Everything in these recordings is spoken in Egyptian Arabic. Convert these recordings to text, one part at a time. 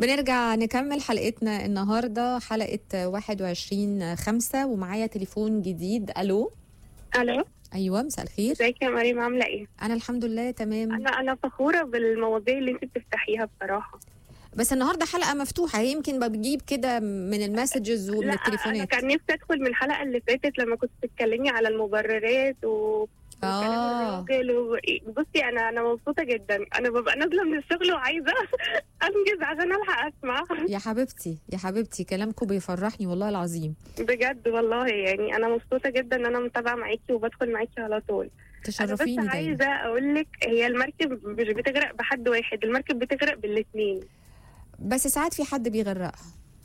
بنرجع نكمل حلقتنا النهارده حلقه 21 5 ومعايا تليفون جديد الو الو ايوه مساء الخير ازيك يا مريم عامله ايه انا الحمد لله تمام انا انا فخوره بالمواضيع اللي انت بتفتحيها بصراحه بس النهارده حلقه مفتوحه هي يمكن بجيب كده من المسجز ومن لا انا التليفونات كان نفسي ادخل من الحلقه اللي فاتت لما كنت بتتكلمي على المبررات و وكلام اه الراجل و... بصي انا انا مبسوطه جدا انا ببقى نازله من الشغل وعايزه انجز عشان الحق اسمع يا حبيبتي يا حبيبتي كلامكم بيفرحني والله العظيم بجد والله يعني انا مبسوطه جدا ان انا متابعه معاكي وبدخل معاكي على طول انا بس تشرفيني دايما عايزه اقول لك هي المركب مش بتغرق بحد واحد المركب بتغرق بالاثنين بس ساعات في حد بيغرقها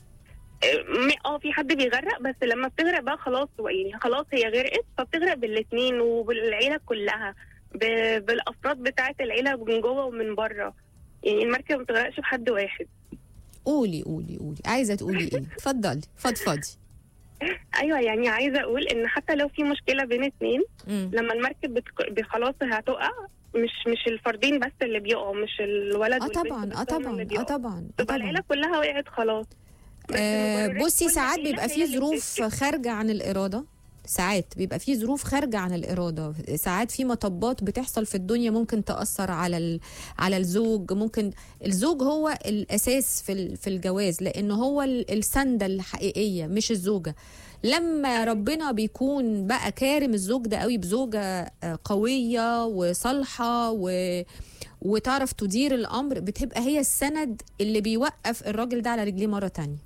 م- اه في حد بيغرق بس لما بتغرق بقى خلاص يعني خلاص هي غرقت فبتغرق بالاثنين وبالعيله كلها ب- بالافراد بتاعه العيله من جوه ومن بره يعني المركب ما بتغرقش بحد واحد قولي قولي قولي عايزه تقولي ايه اتفضلي فضفضي ايوه يعني عايزه اقول ان حتى لو في مشكله بين اتنين مم. لما المركب بتك... ب- خلاص هتقع مش مش الفردين بس اللي بيقعوا مش الولد اه والبنت طبعا بس اه هم طبعا اللي اه بيقعوا. طبعا اه تبقى طبعا العيله كلها وقعت خلاص بس آه المبررات بصي كل ساعات عيلة بيبقى هي في اللي ظروف بتكتشف. خارجة عن الإرادة ساعات بيبقى في ظروف خارجة عن الإرادة ساعات في مطبات بتحصل في الدنيا ممكن تأثر على ال... على الزوج ممكن الزوج هو الأساس في ال... في الجواز لأنه هو ال- السندة الحقيقية مش الزوجة لما ربنا بيكون بقى كارم الزوج ده قوي بزوجة آه، قوية وصالحة و... وتعرف تدير الأمر بتبقى هي السند اللي بيوقف الراجل ده على رجليه مرة تانية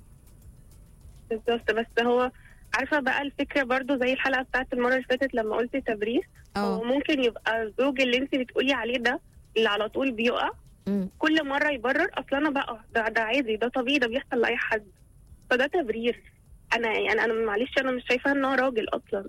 بالظبط بس هو عارفه بقى الفكره برضو زي الحلقه بتاعت المره اللي فاتت لما قلت تبرير هو اه ممكن يبقى الزوج اللي انت بتقولي عليه ده اللي على طول بيقع مم. كل مره يبرر اصل انا بقى ده ده عادي ده طبيعي ده بيحصل لاي حد فده تبرير انا يعني انا معلش انا مش شايفاه ان هو راجل اصلا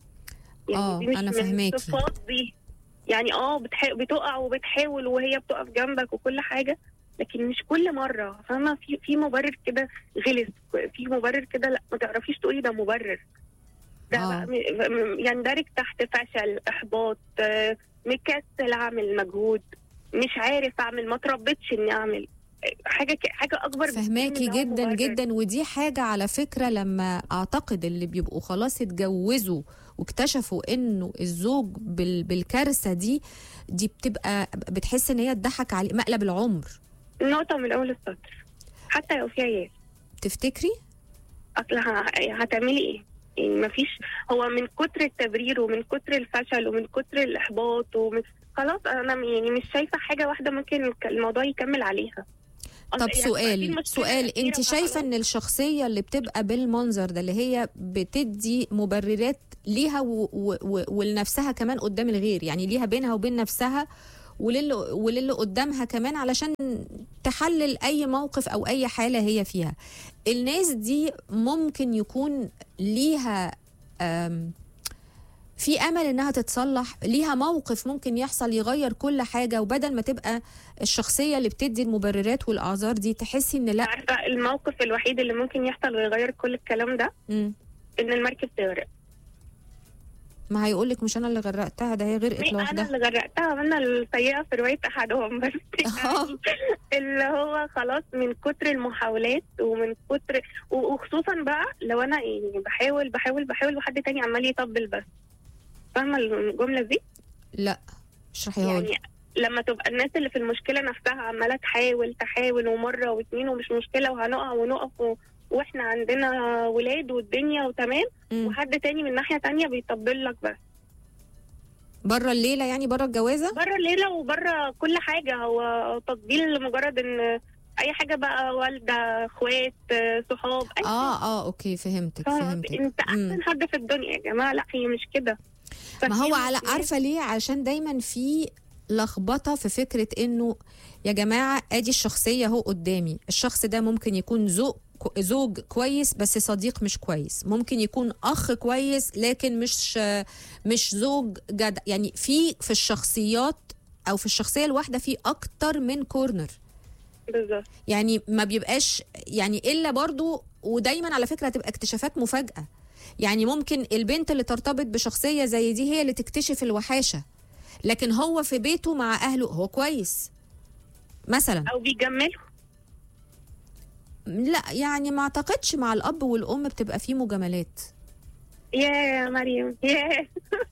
آه، دي مش أنا من فاهماكي. الصفات دي يعني اه بتح... بتقع وبتحاول وهي بتقف جنبك وكل حاجه لكن مش كل مره فاهمه في في مبرر كده غلس في مبرر كده لا ما تعرفيش تقولي ده مبرر ده آه. بقى م- م- يندرج تحت فشل احباط آه، مكسل اعمل مجهود مش عارف اعمل ما تربيتش اني اعمل آه، حاجه ك... حاجه اكبر بكتير فهماكي من إن هو جدا مبرر. جدا ودي حاجة على فكرة لما أعتقد اللي بيبقوا خلاص اتجوزوا واكتشفوا إنه الزوج بال بالكارثة دي دي بتبقى بتحس إن هي اتضحك عليه مقلب العمر نقطه من اول السطر حتى لو في عيال تفتكري؟ اصل ه- هتعملي ايه؟ يعني مفيش هو من كتر التبرير ومن كتر الفشل ومن كتر الاحباط ومن خلاص انا م- يعني مش شايفه حاجه واحده ممكن الك- الموضوع يكمل عليها أصل طب يعني أكيد سؤال مشكلة سؤال كتيرة انت شايفة وهخلص. ان الشخصية اللي بتبقى بالمنظر ده اللي هي بتدي مبررات ليها و و و ولنفسها كمان قدام الغير يعني ليها بينها وبين نفسها وللي وللي قدامها كمان علشان تحلل اي موقف او اي حالة هي فيها الناس دي ممكن يكون ليها أم في امل انها تتصلح ليها موقف ممكن يحصل يغير كل حاجه وبدل ما تبقى الشخصيه اللي بتدي المبررات والاعذار دي تحسي ان لا عارفه الموقف الوحيد اللي ممكن يحصل ويغير كل الكلام ده مم. ان المركب تغرق ما هيقولك مش انا اللي غرقتها ده هي غرقت انا لوحدها اللي غرقتها وانا السيئه في روايه احدهم بس آه. يعني اللي هو خلاص من كتر المحاولات ومن كتر و- وخصوصا بقى لو انا يعني بحاول بحاول بحاول وحد تاني عمال يطبل بس فاهمه الجمله دي لا اشرحيها لي يعني لما تبقى الناس اللي في المشكله نفسها عماله تحاول تحاول ومره واتنين ومش مشكله وهنقع ونقف و... واحنا عندنا ولاد والدنيا وتمام مم. وحد تاني من ناحيه تانية بيطبل لك بس بره الليله يعني بره الجوازه بره الليله وبره كل حاجه هو تطبيل لمجرد ان اي حاجه بقى والده اخوات آه، صحاب اي اه اه اوكي فهمتك حاجة. فهمتك انت مم. احسن حد في الدنيا يا جماعه لا هي مش كده ما هو ففي على ناس- عارفه ليه عشان دايما في لخبطه في فكره انه يا جماعه ادي الشخصيه اهو قدامي الشخص ده ممكن يكون زوج زوج كويس بس صديق مش كويس ممكن يكون اخ كويس لكن مش مش زوج جدع يعني في في الشخصيات او في الشخصيه الواحده في اكتر من كورنر بالظبط يعني ما بيبقاش يعني الا برضو ودايما على فكره هتبقى اكتشافات مفاجاه يعني ممكن البنت اللي ترتبط بشخصيه زي دي هي اللي تكتشف الوحاشه لكن هو في بيته مع اهله هو كويس مثلا او بيجملوا لا يعني ما اعتقدش مع الاب والام بتبقى فيه مجاملات يا مريم يا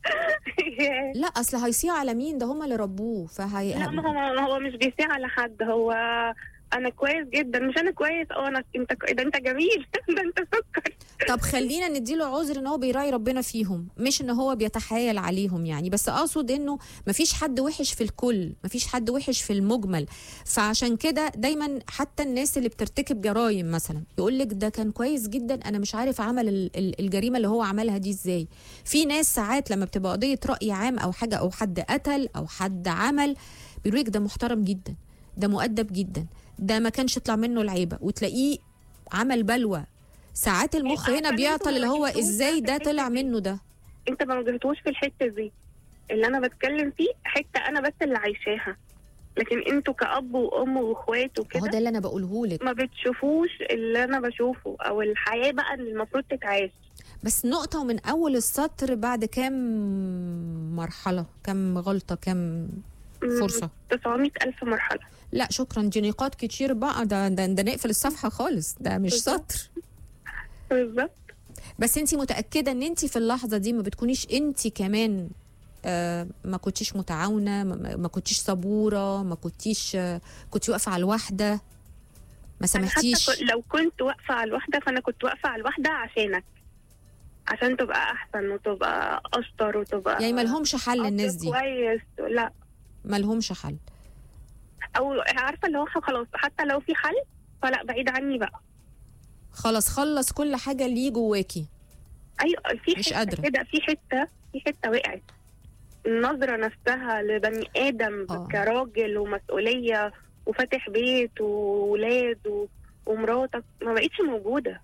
يا لا اصل هيصيع على مين ده هم اللي ربوه فهي لا ما هو هو مش بيسيع على حد هو انا كويس جدا مش انا كويس اه انا انت ده انت جميل ده انت سكر طب خلينا نديله عذر ان هو بيراعي ربنا فيهم مش ان هو بيتحايل عليهم يعني بس اقصد انه مفيش حد وحش في الكل مفيش حد وحش في المجمل فعشان كده دايما حتى الناس اللي بترتكب جرائم مثلا يقول لك ده كان كويس جدا انا مش عارف عمل ال- ال- الجريمه اللي هو عملها دي ازاي في ناس ساعات لما بتبقى قضيه راي عام او حاجه او حد قتل او حد عمل بيقول لك ده محترم جدا ده مؤدب جدا ده ما كانش يطلع منه العيبه وتلاقيه عمل بلوى ساعات المخ أيوة، هنا عشان بيعطل انتوا اللي ما هو واجهتوش ازاي ده ده في طلع الحتة دي. منه ده انت ما واجهتوش في الحته دي اللي انا بتكلم فيه حته انا بس اللي عايشاها لكن انتوا كأب وأم وإخوات هو وكده ده اللي انا بقوله لك ما بتشوفوش اللي أنا بشوفه أو الحياة بقى اللي المفروض تتعاش بس نقطة ومن أول السطر بعد كام مرحلة كام غلطة كام فرصة 900 ألف مرحلة لا شكرا دي نقاط كتير بقى ده, ده, ده نقفل الصفحة خالص ده مش بالظبط. سطر بالظبط بس انت متأكدة ان انت في اللحظة دي ما بتكونيش انت كمان آه ما كنتيش متعاونة ما, ما كنتيش صبورة ما كنتيش آه كنتي واقفة على الواحدة ما أنا سامحتيش حتى ك- لو كنت واقفة على الواحدة فأنا كنت واقفة على الواحدة عشانك عشان تبقى أحسن وتبقى أشطر وتبقى يعني ما لهمش حل أب الناس دي كويس لا ما لهمش حل أو عارفة اللي هو خلاص حتى لو في حل فلا بعيد عني بقى خلاص خلص كل حاجة ليه جواكي ايوه في مش حته قادرة. كده في حته في حته وقعت النظره نفسها لبني ادم آه. كراجل ومسؤوليه وفاتح بيت وولاد و... ومراتك ما بقتش موجوده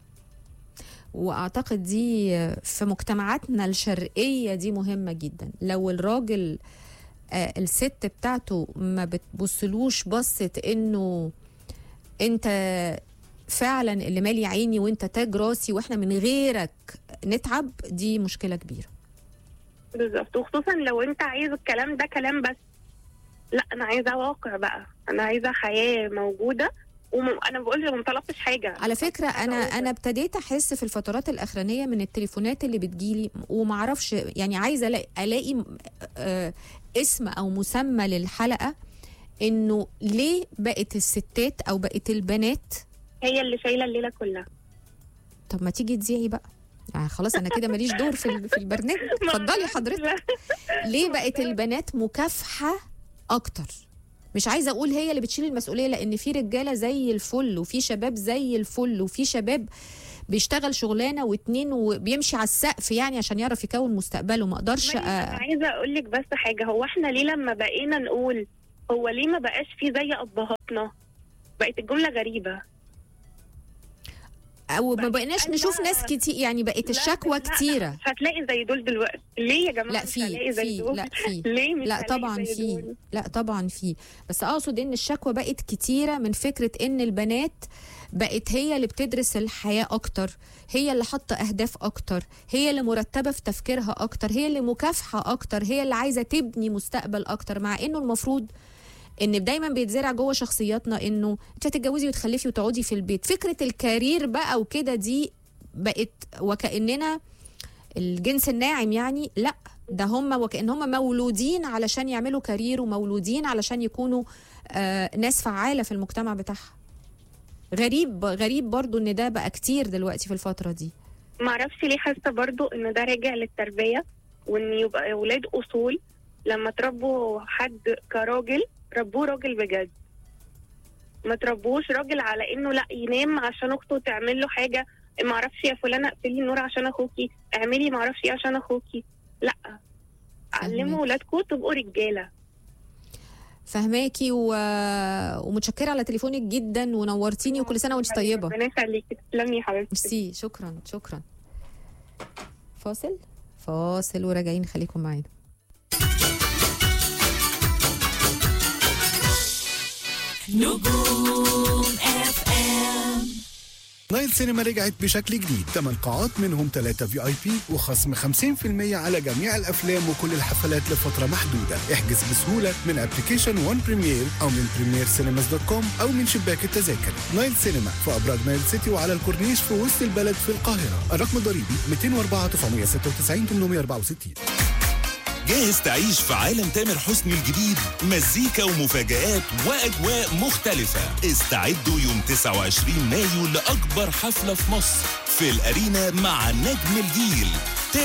واعتقد دي في مجتمعاتنا الشرقيه دي مهمه جدا لو الراجل آه، الست بتاعته ما بتبصلوش بصه انه انت فعلا اللي مالي عيني وانت تاج راسي واحنا من غيرك نتعب دي مشكله كبيره بالظبط وخصوصا لو انت عايز الكلام ده كلام بس لا انا عايزه واقع بقى انا عايزه حياه موجوده وانا بقول ما طلبتش حاجه على فكره انا حاجة انا ابتديت احس في الفترات الاخرانيه من التليفونات اللي بتجيلي ومعرفش يعني عايزه الاقي, ألاقي آه اسم او مسمى للحلقه انه ليه بقت الستات او بقت البنات هي اللي شايله الليله كلها طب ما تيجي تذيعي بقى يعني خلاص انا كده ماليش دور في ال- في البرنامج اتفضلي حضرتك ليه بقت البنات مكافحه اكتر مش عايزه اقول هي اللي بتشيل المسؤوليه لان في رجاله زي الفل وفي شباب زي الفل وفي شباب بيشتغل شغلانه واتنين وبيمشي على السقف يعني عشان يعرف يكون مستقبله ما اقدرش مريم، انا أ... عايزه اقول لك بس حاجه هو احنا ليه لما بقينا نقول هو ليه ما بقاش في زي ابهاتنا بقت الجمله غريبه او ما بقيناش أنا- نشوف ناس كتير يعني بقت لا، الشكوى لا، كتيره مش هتلاقي زي دول دلوقتي ليه يا جماعه لا مش في هلاقي زي في دول لا في ليه مش لا هلاقي طبعا زي في دول؟ لا طبعا في بس اقصد ان الشكوى بقت كتيره من فكره ان البنات بقت هي اللي بتدرس الحياه اكتر هي اللي حاطه اهداف اكتر هي اللي مرتبه في تفكيرها اكتر هي اللي مكافحه اكتر هي اللي عايزه تبني مستقبل اكتر مع انه المفروض ان دايما بيتزرع جوه شخصياتنا انه انت هتتجوزي وتخلفي وتقعدي في البيت فكره الكارير بقى وكده دي بقت وكاننا الجنس الناعم يعني لا ده هم وكأن هم مولودين علشان يعملوا كارير ومولودين علشان يكونوا آه ناس فعالة في المجتمع بتاعها غريب غريب برضو ان ده بقى كتير دلوقتي في الفترة دي معرفش ليه حاسه برضو ان ده راجع للتربيه وان يبقى اولاد اصول لما تربوا حد كراجل ربوه راجل بجد ما تربوش راجل على انه لا ينام عشان اخته تعمل له حاجه ما اعرفش يا فلانه اقفلي النور عشان اخوكي اعملي ما اعرفش ايه عشان اخوكي لا علموا فهمك. ولادكم تبقوا رجاله فهماكي و... ومتشكرة على تليفونك جدا ونورتيني وكل سنة وانت طيبة ربنا يخليكي تسلمي يا حبيبتي ميرسي شكرا شكرا فاصل فاصل وراجعين خليكم معانا نجوم اف ام نايل سينما رجعت بشكل جديد 8 قاعات منهم 3 في اي بي وخصم 50% على جميع الافلام وكل الحفلات لفتره محدوده احجز بسهوله من ابلكيشن وان بريمير او من بريمير سينماز دوت كوم او من شباك التذاكر نايل سينما في ابراج نايل سيتي وعلى الكورنيش في وسط البلد في القاهره الرقم الضريبي 204 996 864 جاهز تعيش في عالم تامر حسني الجديد مزيكا ومفاجآت وأجواء مختلفة استعدوا يوم 29 مايو لأكبر حفلة في مصر في الأرينا مع نجم الجيل